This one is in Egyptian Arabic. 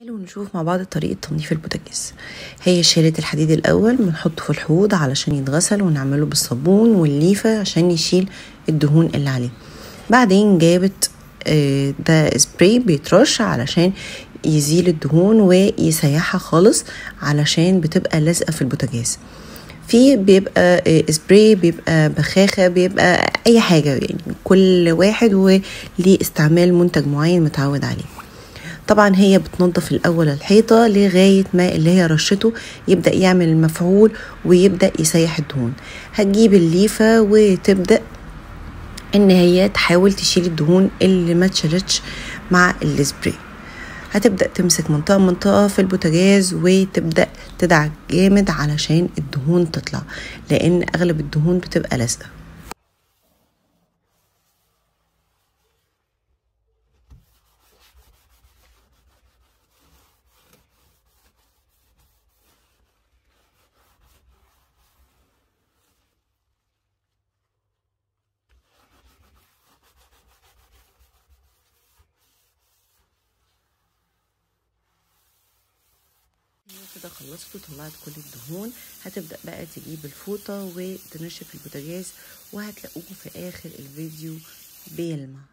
تعالوا نشوف مع بعض طريقة تنظيف البوتاجاز هي شالت الحديد الأول بنحطه في الحوض علشان يتغسل ونعمله بالصابون والليفة عشان يشيل الدهون اللي عليه بعدين جابت آه، ده سبراي بيترش علشان يزيل الدهون ويسيحها خالص علشان بتبقى لازقة في البوتاجاز في بيبقى آه، سبراي بيبقى بخاخة بيبقى أي حاجة يعني كل واحد وليه استعمال منتج معين متعود عليه طبعا هي بتنظف الاول الحيطه لغايه ما اللي هي رشته يبدا يعمل المفعول ويبدا يسيح الدهون هتجيب الليفه وتبدا ان هي تحاول تشيل الدهون اللي ما اتشالتش مع السبراي هتبدا تمسك منطقه منطقه في البوتاجاز وتبدا تدعك جامد علشان الدهون تطلع لان اغلب الدهون بتبقى لازقه كده خلصت وطلعت كل الدهون هتبدأ بقى تجيب الفوطة وتنشف البوتاجاز وهتلاقوه في آخر الفيديو بيلمع